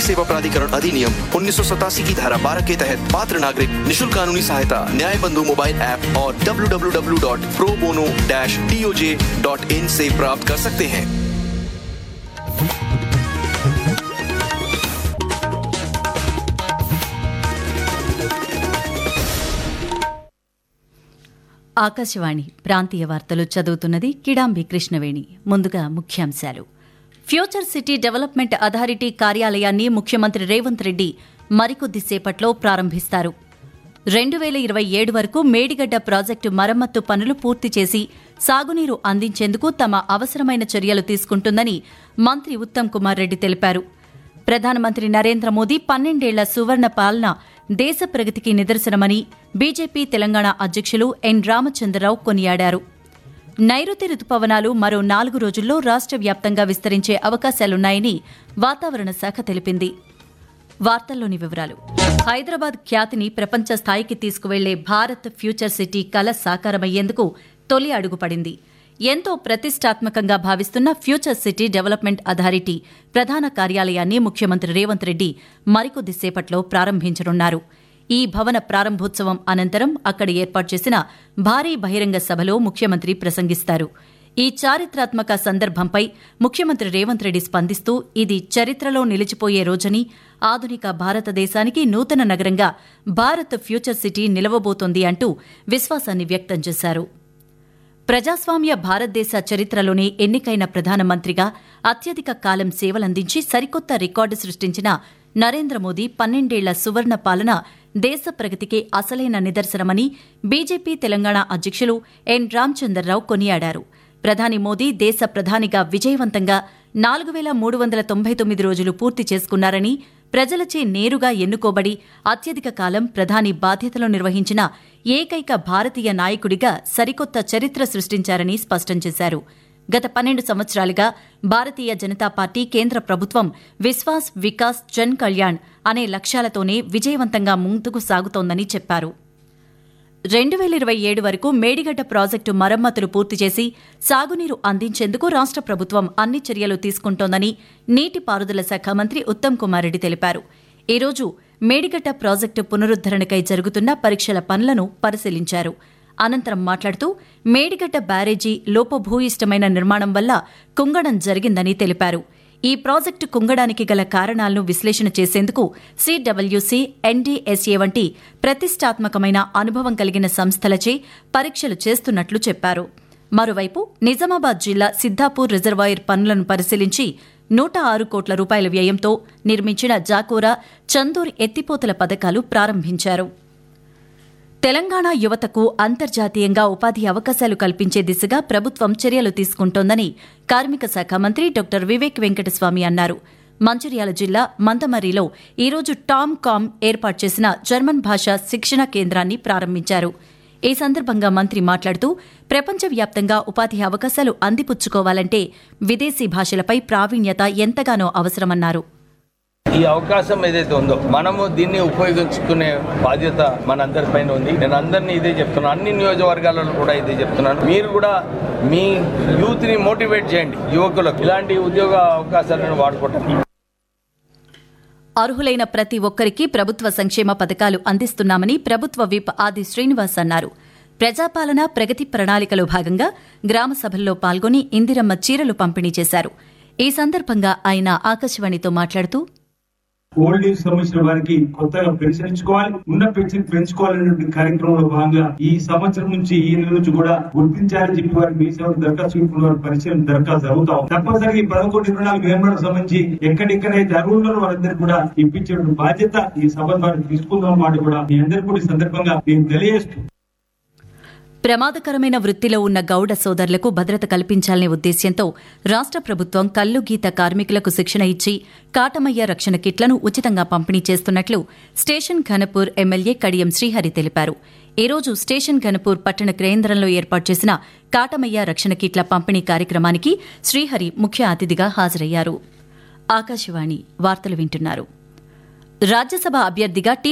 सेवा प्राधिकरण अधिनियम उन्नीस की धारा 12 के तहत पात्र नागरिक निशुल्क कानूनी सहायता न्याय बंधु मोबाइल ऐप और www.probono-toj.in से प्राप्त कर सकते हैं ఆకాశవాణి ప్రాంతీయ వార్తలు చదువుతున్నది కిడాంబి కృష్ణవేణి ముందుగా ముఖ్యాంశాలు ఫ్యూచర్ సిటీ డెవలప్మెంట్ అథారిటీ కార్యాలయాన్ని ముఖ్యమంత్రి రేవంత్ రెడ్డి మరికొద్ది సేపట్లో ప్రారంభిస్తారు రెండు వేల ఇరవై ఏడు వరకు మేడిగడ్డ ప్రాజెక్టు మరమ్మత్తు పనులు పూర్తి చేసి సాగునీరు అందించేందుకు తమ అవసరమైన చర్యలు తీసుకుంటుందని మంత్రి ఉత్తమ్ కుమార్ రెడ్డి తెలిపారు ప్రధానమంత్రి నరేంద్ర మోదీ పన్నెండేళ్ల సువర్ణ పాలన దేశ ప్రగతికి నిదర్శనమని బీజేపీ తెలంగాణ అధ్యక్షులు ఎన్ రామచంద్రరావు కొనియాడారు నైరుతి రుతుపవనాలు మరో నాలుగు రోజుల్లో రాష్ట్ర వ్యాప్తంగా విస్తరించే అవకాశాలున్నాయని వాతావరణ శాఖ తెలిపింది వార్తల్లోని వివరాలు హైదరాబాద్ ఖ్యాతిని ప్రపంచ స్థాయికి తీసుకువెళ్లే భారత్ ఫ్యూచర్ సిటీ కల సాకారమయ్యేందుకు తొలి అడుగుపడింది ఎంతో ప్రతిష్టాత్మకంగా భావిస్తున్న ఫ్యూచర్ సిటీ డెవలప్మెంట్ అథారిటీ ప్రధాన కార్యాలయాన్ని ముఖ్యమంత్రి రేవంత్ రెడ్డి మరికొద్ది సేపట్లో ప్రారంభించనున్నారు ఈ భవన ప్రారంభోత్సవం అనంతరం అక్కడ ఏర్పాటు చేసిన భారీ బహిరంగ సభలో ముఖ్యమంత్రి ప్రసంగిస్తారు ఈ చారిత్రాత్మక సందర్భంపై ముఖ్యమంత్రి రేవంత్ రెడ్డి స్పందిస్తూ ఇది చరిత్రలో నిలిచిపోయే రోజని ఆధునిక భారతదేశానికి నూతన నగరంగా భారత్ ఫ్యూచర్ సిటీ నిలవబోతోంది అంటూ విశ్వాసాన్ని వ్యక్తం చేశారు ప్రజాస్వామ్య భారతదేశ చరిత్రలోనే ఎన్నికైన ప్రధానమంత్రిగా అత్యధిక కాలం సేవలందించి సరికొత్త రికార్డు సృష్టించిన నరేంద్ర మోదీ పన్నెండేళ్ల సువర్ణ పాలన దేశ ప్రగతికి అసలైన నిదర్శనమని బీజేపీ తెలంగాణ అధ్యక్షులు ఎన్ రామచందర్రావు కొనియాడారు ప్రధాని మోదీ దేశ ప్రధానిగా విజయవంతంగా నాలుగు వేల మూడు వందల తొంభై తొమ్మిది రోజులు పూర్తి చేసుకున్నారని ప్రజలచే నేరుగా ఎన్నుకోబడి అత్యధిక కాలం ప్రధాని బాధ్యతలు నిర్వహించిన ఏకైక భారతీయ నాయకుడిగా సరికొత్త చరిత్ర సృష్టించారని స్పష్టం చేశారు గత పన్నెండు సంవత్సరాలుగా భారతీయ జనతా పార్టీ కేంద్ర ప్రభుత్వం విశ్వాస్ వికాస్ జన్ కళ్యాణ్ అనే లక్ష్యాలతోనే విజయవంతంగా ముందుకు సాగుతోందని చెప్పారు రెండు వేల ఇరవై ఏడు వరకు మేడిగడ్డ ప్రాజెక్టు మరమ్మతులు పూర్తి చేసి సాగునీరు అందించేందుకు రాష్ట్ర ప్రభుత్వం అన్ని చర్యలు తీసుకుంటోందని నీటిపారుదల శాఖ మంత్రి ఉత్తమ్ కుమార్ రెడ్డి తెలిపారు ఈ రోజు మేడిగడ్డ ప్రాజెక్టు పునరుద్దరణకై జరుగుతున్న పరీక్షల పనులను పరిశీలించారు అనంతరం మాట్లాడుతూ మేడిగడ్డ బ్యారేజీ లోపభూయిష్టమైన నిర్మాణం వల్ల కుంగడం జరిగిందని తెలిపారు ఈ ప్రాజెక్టు కుంగడానికి గల కారణాలను విశ్లేషణ చేసేందుకు సిడబ్ల్యూసీ ఎన్డీఎస్ఏ వంటి ప్రతిష్టాత్మకమైన అనుభవం కలిగిన సంస్థలచే పరీక్షలు చేస్తున్నట్లు చెప్పారు మరోవైపు నిజామాబాద్ జిల్లా సిద్దాపూర్ రిజర్వాయర్ పనులను పరిశీలించి నూట ఆరు కోట్ల రూపాయల వ్యయంతో నిర్మించిన జాకోరా చందూర్ ఎత్తిపోతల పథకాలు ప్రారంభించారు తెలంగాణ యువతకు అంతర్జాతీయంగా ఉపాధి అవకాశాలు కల్పించే దిశగా ప్రభుత్వం చర్యలు తీసుకుంటోందని కార్మిక శాఖ మంత్రి డాక్టర్ వివేక్ వెంకటస్వామి అన్నారు మంచిర్యాల జిల్లా మందమర్రిలో ఈరోజు టామ్ కామ్ ఏర్పాటు చేసిన జర్మన్ భాష శిక్షణ కేంద్రాన్ని ప్రారంభించారు ఈ సందర్భంగా మంత్రి మాట్లాడుతూ ప్రపంచవ్యాప్తంగా ఉపాధి అవకాశాలు అందిపుచ్చుకోవాలంటే విదేశీ భాషలపై ప్రావీణ్యత ఎంతగానో అవసరమన్నారు ఈ అవకాశం ఏదైతే ఉందో మనము దీన్ని ఉపయోగించుకునే బాధ్యత మనందరిపైన ఉంది నేను అందరినీ ఇదే చెప్తున్నాను అన్ని నియోజకవర్గాలలో కూడా ఇదే చెప్తున్నాను మీరు కూడా మీ యూత్ ని మోటివేట్ చేయండి యువకులకు ఇలాంటి ఉద్యోగ అవకాశాలను వాడుకోవటం అర్హులైన ప్రతి ఒక్కరికి ప్రభుత్వ సంక్షేమ పథకాలు అందిస్తున్నామని ప్రభుత్వ విప్ ఆది శ్రీనివాస్ అన్నారు ప్రజాపాలన ప్రగతి ప్రణాళికలో భాగంగా గ్రామ సభల్లో పాల్గొని ఇందిరమ్మ చీరలు పంపిణీ చేశారు ఈ సందర్భంగా ఆయన ఆకాశవాణితో మాట్లాడుతూ ఓల్డ్ ఏజ్ సంబంధించిన వారికి కొత్తగా పెన్షన్ ఇచ్చుకోవాలి ఉన్న పెన్షన్ పెంచుకోవాలనే కార్యక్రమంలో భాగంగా ఈ సంవత్సరం నుంచి ఈ నెల నుంచి కూడా గుర్తించాలని చెప్పి వారికి మీ సేవకు దరఖాస్తు చేసుకున్న వారి పరిశీలన దరఖాస్తు జరుగుతాం తప్పనిసరిగా ఈ పదకొండు ఇరవై నాలుగు వేల సంబంధించి ఎక్కడెక్కడైతే అర్హులు వారందరికీ కూడా ఇప్పించే బాధ్యత ఈ సభ ద్వారా తీసుకుందాం మాట కూడా మీ అందరికీ కూడా ఈ సందర్భంగా నేను తెలియజేస్తూ ప్రమాదకరమైన వృత్తిలో ఉన్న గౌడ సోదరులకు భద్రత కల్పించాలనే ఉద్దేశ్యంతో రాష్ట్ర ప్రభుత్వం కల్లు గీత కార్మికులకు శిక్షణ ఇచ్చి కాటమయ్య రక్షణ కిట్లను ఉచితంగా పంపిణీ చేస్తున్నట్లు స్టేషన్ ఘనపూర్ ఎమ్మెల్యే కడియం శ్రీహరి తెలిపారు ఈ రోజు స్టేషన్ ఘనపూర్ పట్టణ కేంద్రంలో ఏర్పాటు చేసిన కాటమయ్య రక్షణ కిట్ల పంపిణీ కార్యక్రమానికి శ్రీహరి ముఖ్య అతిథిగా హాజరయ్యారు ఆకాశవాణి వార్తలు వింటున్నారు రాజ్యసభ అభ్యర్థిగా టి